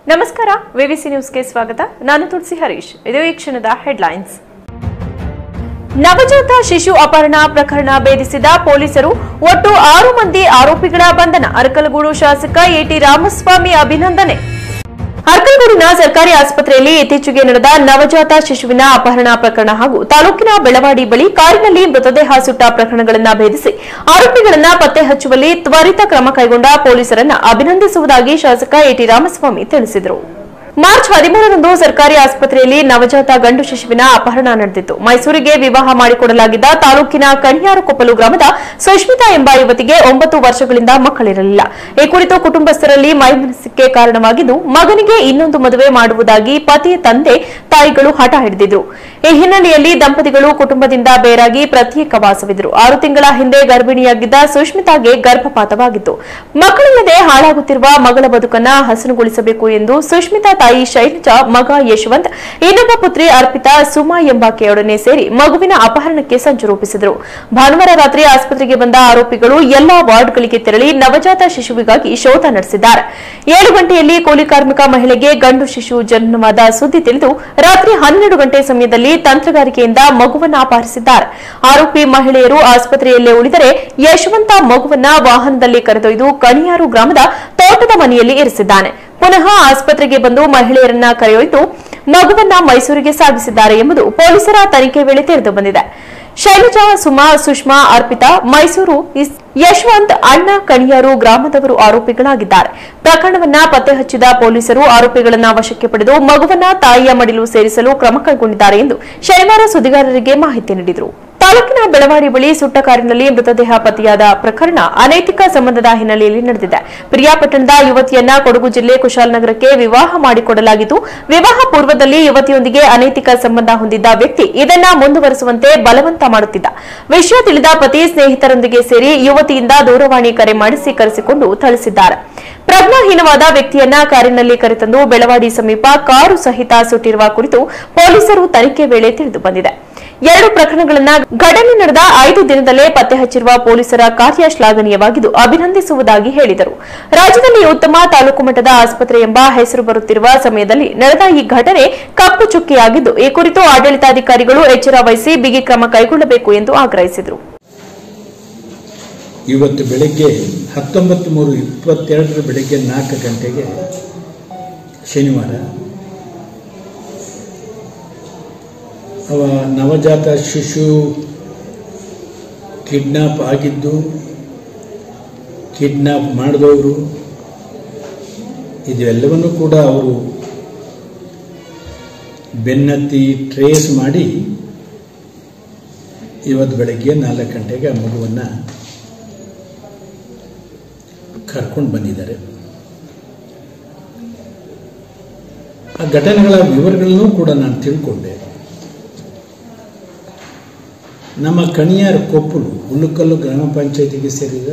ನಮಸ್ಕಾರ ವಿವಿಸಿ ನ್ಯೂಸ್ಗೆ ಸ್ವಾಗತ ನಾನು ತುಳಸಿ ಹರೀಶ್ ಇದು ಈ ಕ್ಷಣದ ಹೆಡ್ಲೈನ್ಸ್ ನವಜಾತ ಶಿಶು ಅಪಹರಣ ಪ್ರಕರಣ ಭೇದಿಸಿದ ಪೊಲೀಸರು ಒಟ್ಟು ಆರು ಮಂದಿ ಆರೋಪಿಗಳ ಬಂಧನ ಅರಕಲಗೂಡು ಶಾಸಕ ಎಟಿ ರಾಮಸ್ವಾಮಿ ಅಭಿನಂದನೆ ಅರ್ಕಲಗೂಡಿನ ಸರ್ಕಾರಿ ಆಸ್ಪತ್ರೆಯಲ್ಲಿ ಇತ್ತೀಚೆಗೆ ನಡೆದ ನವಜಾತ ಶಿಶುವಿನ ಅಪಹರಣ ಪ್ರಕರಣ ಹಾಗೂ ತಾಲೂಕಿನ ಬೆಳವಾಡಿ ಬಳಿ ಕಾರಿನಲ್ಲಿ ಮೃತದೇಹ ಸುಟ್ಟ ಪ್ರಕರಣಗಳನ್ನು ಭೇದಿಸಿ ಆರೋಪಿಗಳನ್ನ ಪತ್ತೆ ಹಚ್ಚುವಲ್ಲಿ ತ್ವರಿತ ಕ್ರಮ ಕೈಗೊಂಡ ಪೊಲೀಸರನ್ನ ಅಭಿನಂದಿಸುವುದಾಗಿ ಶಾಸಕ ಎಟಿ ರಾಮಸ್ವಾಮಿ ತಿಳಿಸಿದರು ಮಾರ್ಚ್ ಹದಿಮೂರರಂದು ಸರ್ಕಾರಿ ಆಸ್ಪತ್ರೆಯಲ್ಲಿ ನವಜಾತ ಗಂಡು ಶಿಶುವಿನ ಅಪಹರಣ ನಡೆದಿತ್ತು ಮೈಸೂರಿಗೆ ವಿವಾಹ ಮಾಡಿಕೊಡಲಾಗಿದ್ದ ತಾಲೂಕಿನ ಕಣಿಯಾರುಕೊಪ್ಪಲು ಗ್ರಾಮದ ಸುಷ್ಮಿತಾ ಎಂಬ ಯುವತಿಗೆ ಒಂಬತ್ತು ವರ್ಷಗಳಿಂದ ಮಕ್ಕಳಿರಲಿಲ್ಲ ಈ ಕುರಿತು ಕುಟುಂಬಸ್ಥರಲ್ಲಿ ಮೈಮನಸ್ಸಿಗೆ ಕಾರಣವಾಗಿದ್ದು ಮಗನಿಗೆ ಇನ್ನೊಂದು ಮದುವೆ ಮಾಡುವುದಾಗಿ ಪತಿಯ ತಂದೆ ತಾಯಿಗಳು ಹಠ ಹಿಡಿದಿದ್ರು ಈ ಹಿನ್ನೆಲೆಯಲ್ಲಿ ದಂಪತಿಗಳು ಕುಟುಂಬದಿಂದ ಬೇರಾಗಿ ಪ್ರತ್ಯೇಕ ವಾಸವಿದ್ರು ಆರು ತಿಂಗಳ ಹಿಂದೆ ಗರ್ಭಿಣಿಯಾಗಿದ್ದ ಸುಷ್ಮಿತಾಗೆ ಗರ್ಭಪಾತವಾಗಿತ್ತು ಮಕ್ಕಳಿಲ್ಲದೆ ಹಾಳಾಗುತ್ತಿರುವ ಮಗಳ ಬದುಕನ್ನ ಹಸನುಗೊಳಿಸಬೇಕು ಎಂದು ಸುಷ್ಮಿತಾ ತಾಯಿ ಶೈಲಜಾ ಮಗ ಯಶವಂತ್ ಇನ್ನೊಬ್ಬ ಪುತ್ರಿ ಅರ್ಪಿತಾ ಸುಮಾ ಎಂಬಾಕೆಯೊಡನೆ ಸೇರಿ ಮಗುವಿನ ಅಪಹರಣಕ್ಕೆ ಸಂಚು ರೂಪಿಸಿದರು ಭಾನುವಾರ ರಾತ್ರಿ ಆಸ್ಪತ್ರೆಗೆ ಬಂದ ಆರೋಪಿಗಳು ಎಲ್ಲಾ ವಾರ್ಡ್ಗಳಿಗೆ ತೆರಳಿ ನವಜಾತ ಶಿಶುವಿಗಾಗಿ ಶೋಧ ನಡೆಸಿದ್ದಾರೆ ಏಳು ಗಂಟೆಯಲ್ಲಿ ಕೂಲಿ ಕಾರ್ಮಿಕ ಮಹಿಳೆಗೆ ಗಂಡು ಶಿಶು ಜನ್ಮವಾದ ಸುದ್ದಿ ತಿಳಿದು ರಾತ್ರಿ ಹನ್ನೆರಡು ಗಂಟೆ ಸಮಯದಲ್ಲಿ ತಂತ್ರಗಾರಿಕೆಯಿಂದ ಮಗುವನ್ನ ಅಪಹರಿಸಿದ್ದಾರೆ ಆರೋಪಿ ಮಹಿಳೆಯರು ಆಸ್ಪತ್ರೆಯಲ್ಲೇ ಉಳಿದರೆ ಯಶವಂತ ಮಗುವನ್ನ ವಾಹನದಲ್ಲಿ ಕರೆದೊಯ್ದು ಕಣಿಯಾರು ಗ್ರಾಮದ ತೋಟದ ಮನೆಯಲ್ಲಿ ಇರಿಸಿದ್ದಾನೆ ಪುನಃ ಆಸ್ಪತ್ರೆಗೆ ಬಂದು ಮಹಿಳೆಯರನ್ನ ಕರೆಯೊಯ್ದು ಮಗುವನ್ನ ಮೈಸೂರಿಗೆ ಸಾಗಿಸಿದ್ದಾರೆ ಎಂಬುದು ಪೊಲೀಸರ ತನಿಖೆ ವೇಳೆ ತಿಳಿದು ಬಂದಿದೆ ಶೈಲಜಾ ಸುಮಾ ಸುಷ್ಮಾ ಅರ್ಪಿತಾ ಮೈಸೂರು ಇಸ್- ಯಶವಂತ್ ಅಣ್ಣ ಕಣಿಯಾರು ಗ್ರಾಮದವರು ಆರೋಪಿಗಳಾಗಿದ್ದಾರೆ ಪ್ರಕರಣವನ್ನ ಪತ್ತೆ ಹಚ್ಚಿದ ಪೊಲೀಸರು ಆರೋಪಿಗಳನ್ನ ವಶಕ್ಕೆ ಪಡೆದು ಮಗುವನ್ನ ತಾಯಿಯ ಮಡಿಲು ಸೇರಿಸಲು ಕ್ರಮ ಕೈಗೊಂಡಿದ್ದಾರೆ ಎಂದು ಶನಿವಾರ ಸುದ್ದಿಗಾರರಿಗೆ ಮಾಹಿತಿ ನೀಡಿದರು ತಾಲೂಕಿನ ಬೆಳವಾಡಿ ಬಳಿ ಸುಟ್ಟ ಕಾರಿನಲ್ಲಿ ಮೃತದೇಹ ಪತ್ತೆಯಾದ ಪ್ರಕರಣ ಅನೈತಿಕ ಸಂಬಂಧದ ಹಿನ್ನೆಲೆಯಲ್ಲಿ ನಡೆದಿದೆ ಪ್ರಿಯಾಪಟ್ಟಣದ ಯುವತಿಯನ್ನ ಕೊಡಗು ಜಿಲ್ಲೆ ಕುಶಾಲನಗರಕ್ಕೆ ವಿವಾಹ ಮಾಡಿಕೊಡಲಾಗಿದ್ದು ವಿವಾಹ ಪೂರ್ವದಲ್ಲಿ ಯುವತಿಯೊಂದಿಗೆ ಅನೈತಿಕ ಸಂಬಂಧ ಹೊಂದಿದ್ದ ವ್ಯಕ್ತಿ ಇದನ್ನ ಮುಂದುವರೆಸುವಂತೆ ಬಲವಂತ ಮಾಡುತ್ತಿದ್ದ ವಿಷಯ ತಿಳಿದ ಪತಿ ಸ್ನೇಹಿತರೊಂದಿಗೆ ಸೇರಿ ಯುವತಿಯಿಂದ ದೂರವಾಣಿ ಕರೆ ಮಾಡಿಸಿ ಕರೆಸಿಕೊಂಡು ಥಳಿಸಿದ್ದಾರೆ ಪ್ರಜ್ಞಾಹೀನವಾದ ವ್ಯಕ್ತಿಯನ್ನ ಕಾರಿನಲ್ಲಿ ಕರೆತಂದು ಬೆಳವಾಡಿ ಸಮೀಪ ಕಾರು ಸಹಿತ ಸುಟ್ಟಿರುವ ಕುರಿತು ಪೊಲೀಸರು ತನಿಖೆ ವೇಳೆ ತಿಳಿದು ಬಂದಿದೆ ಎರಡು ಪ್ರಕರಣಗಳನ್ನ ಘಟನೆ ನಡೆದ ಐದು ದಿನದಲ್ಲೇ ಪತ್ತೆ ಹಚ್ಚಿರುವ ಪೊಲೀಸರ ಕಾರ್ಯ ಶ್ಲಾಘನೀಯವಾಗಿದ್ದು ಅಭಿನಂದಿಸುವುದಾಗಿ ಹೇಳಿದರು ರಾಜ್ಯದಲ್ಲಿ ಉತ್ತಮ ತಾಲೂಕು ಮಟ್ಟದ ಆಸ್ಪತ್ರೆ ಎಂಬ ಹೆಸರು ಬರುತ್ತಿರುವ ಸಮಯದಲ್ಲಿ ನಡೆದ ಈ ಘಟನೆ ಕಪ್ಪು ಚುಕ್ಕಿಯಾಗಿದ್ದು ಈ ಕುರಿತು ಆಡಳಿತಾಧಿಕಾರಿಗಳು ಎಚ್ಚರ ವಹಿಸಿ ಬಿಗಿ ಕ್ರಮ ಕೈಗೊಳ್ಳಬೇಕು ಎಂದು ಆಗ್ರಹಿಸಿದರು ಇವತ್ತು ಬೆಳಗ್ಗೆ ಹತ್ತೊಂಬತ್ತು ಮೂರು ಇಪ್ಪತ್ತೆರಡರ ಬೆಳಗ್ಗೆ ನಾಲ್ಕು ಗಂಟೆಗೆ ಶನಿವಾರ ಅವ ನವಜಾತ ಶಿಶು ಕಿಡ್ನಾಪ್ ಆಗಿದ್ದು ಕಿಡ್ನಾಪ್ ಮಾಡಿದವರು ಇದೆಲ್ಲವನ್ನೂ ಕೂಡ ಅವರು ಬೆನ್ನತ್ತಿ ಟ್ರೇಸ್ ಮಾಡಿ ಇವತ್ತು ಬೆಳಗ್ಗೆ ನಾಲ್ಕು ಗಂಟೆಗೆ ಆ ಮಗುವನ್ನು ಕರ್ಕೊಂಡು ಬಂದಿದ್ದಾರೆ ಆ ಘಟನೆಗಳ ವಿವರಗಳನ್ನು ಕೂಡ ನಾನು ತಿಳ್ಕೊಂಡೆ ನಮ್ಮ ಕಣಿಯಾರ ಕೊಪ್ಪಲು ಹುಲ್ಲುಕಲ್ಲು ಗ್ರಾಮ ಪಂಚಾಯತಿಗೆ ಸೇರಿದ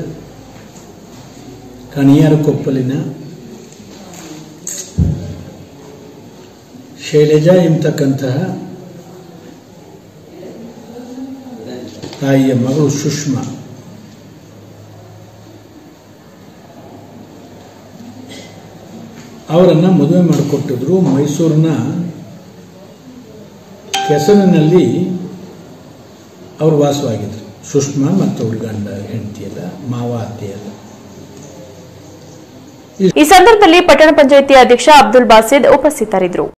ಕಣಿಯಾರ ಕೊಪ್ಪಲಿನ ಶೈಲಜಾ ಎಂಬತಕ್ಕಂತಹ ತಾಯಿಯ ಮಗಳು ಸುಷ್ಮಾ ಅವರನ್ನು ಮದುವೆ ಮಾಡಿಕೊಟ್ಟಿದ್ರು ಮೈಸೂರಿನ ಕೆಸರಿನಲ್ಲಿ ಅವರು ವಾಸವಾಗಿದ್ರು ಸುಷ್ಮಾ ಮತ್ತು ಅವ್ರ ಗಂಡ ಹೆಂಡತಿಯಲ್ಲ ಮಾವ ಅತ್ತೆಯಲ್ಲ ಈ ಸಂದರ್ಭದಲ್ಲಿ ಪಟ್ಟಣ ಪಂಚಾಯಿತಿ ಅಧ್ಯಕ್ಷ ಅಬ್ದುಲ್ ಬಾಸಿದ್ ಉಪಸ್ಥಿತರಿದ್ದರು